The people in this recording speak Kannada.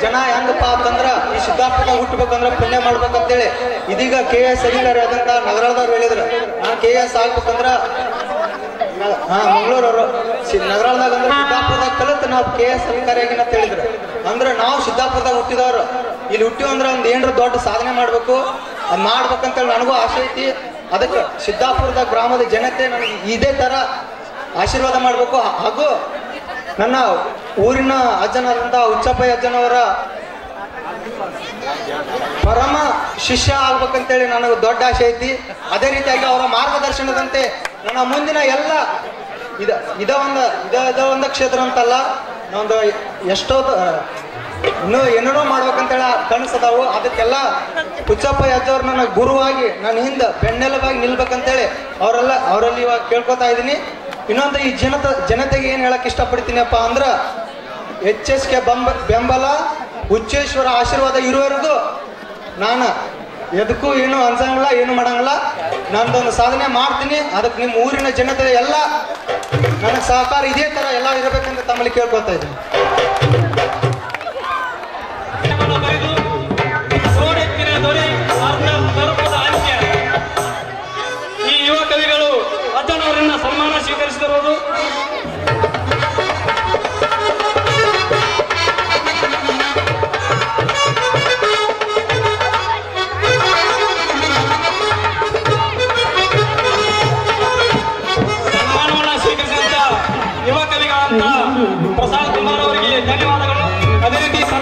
ಜನ ಹೆಂಗಪ್ಪ ಅಂತಂದ್ರ ಈ ಸಿದ್ದಾಪುರದಾಗ ಹುಟ್ಟಬೇಕಂದ್ರ ಪುಣ್ಯ ಮಾಡ್ಬೇಕಂತೇಳಿ ಇದೀಗ ಕೆ ಎಸ್ ಅಧಿಕಾರಿ ಆದಂತ ನಗರದವ್ರು ಹೇಳಿದ್ರು ನಾನು ಕೆ ಎಸ್ ಆಗ್ಬೇಕಂದ್ರ ನ- ಹಾ ಮಂಗಳೂರವರು ನಗರದಾಗ ಅಂದ್ರೆ ಸಿದ್ದಾಪುರದಾಗ ಕಲಿತು ನಾವು ಕೆ ಎಸ್ ಅಧಿಕಾರಿಯಾಗಿ ಅಂತ ಹೇಳಿದ್ರು ಅಂದ್ರೆ ನಾವು ಸಿದ್ದಾಪುರದಾಗ ಹುಟ್ಟಿದವರು ಇಲ್ಲಿ ಹುಟ್ಟಿವ ಅಂದ್ರೆ ಒಂದ್ ಏನ್ರ ದೊಡ್ಡ ಸಾಧನೆ ಮಾಡ್ಬೇಕು ಅದ್ ಮಾಡ್ಬೇಕಂತೇಳಿ ನನಗೂ ಆಸೆ ಐತಿ ಅದಕ್ಕೆ ಸಿದ್ದಾಪುರದ ಗ್ರಾಮದ ಜನತೆ ನನಗೆ ಇದೇ ತರ ಆಶೀರ್ವಾದ ಮಾಡ್ಬೇಕು ಹಾಗೂ ನನ್ನ ಊರಿನ ಅಜ್ಜನಾದಂತ ಹುಚ್ಚಪ್ಪಯ್ಯ ಅಜ್ಜನವರ ಪರಮ ಶಿಷ್ಯ ಆಗ್ಬೇಕಂತೇಳಿ ನನಗೆ ದೊಡ್ಡ ಆಸೆ ಐತಿ ಅದೇ ರೀತಿಯಾಗಿ ಅವರ ಮಾರ್ಗದರ್ಶನದಂತೆ ನನ್ನ ಮುಂದಿನ ಎಲ್ಲ ಇದ ಇದ ಒಂದ ಇದ ಇದ ಒಂದ ಕ್ಷೇತ್ರ ಅಂತಲ್ಲ ಒಂದು ಎಷ್ಟೋ ತ- ಇನ್ನೂ ಏನೇನೋ ಮಾಡ್ಬೇಕಂತೇಳಿ ಕನಸದಾವು ಅದಕ್ಕೆಲ್ಲ ಹುಚ್ಚಪ್ಪ ಅಜ್ಜವ್ರು ನನ್ನ ಗುರುವಾಗಿ ನನ್ನ ಹಿಂದೆ ಬೆನ್ನೆಲುಬಾಗಿ ನಿಲ್ಬೇಕಂತೇಳಿ ಅವರೆಲ್ಲ ಅವರಲ್ಲಿ ಇವಾಗ ಕೇಳ್ಕೊತಾ ಇದ್ದೀನಿ ಇನ್ನೊಂದು ಈ ಜನತ ಜನತೆಗೆ ಏನು ಹೇಳಕ್ ಇಷ್ಟಪಡ್ತೀನಪ್ಪ ಅಂದ್ರ ಎಚ್ ಎಸ್ ಕೆ ಬಂಬ ಬೆಂಬಲ ಹುಚ್ಚೇಶ್ವರ ಆಶೀರ್ವಾದ ಇರುವವರೆಗೂ ನಾನು ಎದಕ್ಕೂ ಏನು ಅನ್ಸಂಗಿಲ್ಲ ಏನು ಮಾಡಂಗಿಲ್ಲ ನಂದೊಂದು ಸಾಧನೆ ಮಾಡ್ತೀನಿ ಅದಕ್ಕೆ ನಿಮ್ಮ ಊರಿನ ಜನತೆ ಎಲ್ಲ ನನಗೆ ಸಹಕಾರ ಇದೇ ತರ ಎಲ್ಲ ಇರಬೇಕಂತ ತಮ್ಮಲ್ಲಿ ಕೇಳ್ಕೊತಾ ಇದ್ದೀನಿ ಕನ್ನಡ ಬರೆದು ಸೋಡೆತ್ತಿನ ದೊರೆ ಅರ್ಧ ತಲುಪದ ಅಂತ್ಯ ಈ ಯುವ ಕವಿಗಳು ಅಜ್ಜನವರನ್ನ ಸನ್ಮಾನ ಸ್ವೀಕರಿಸಿದಿರುವುದು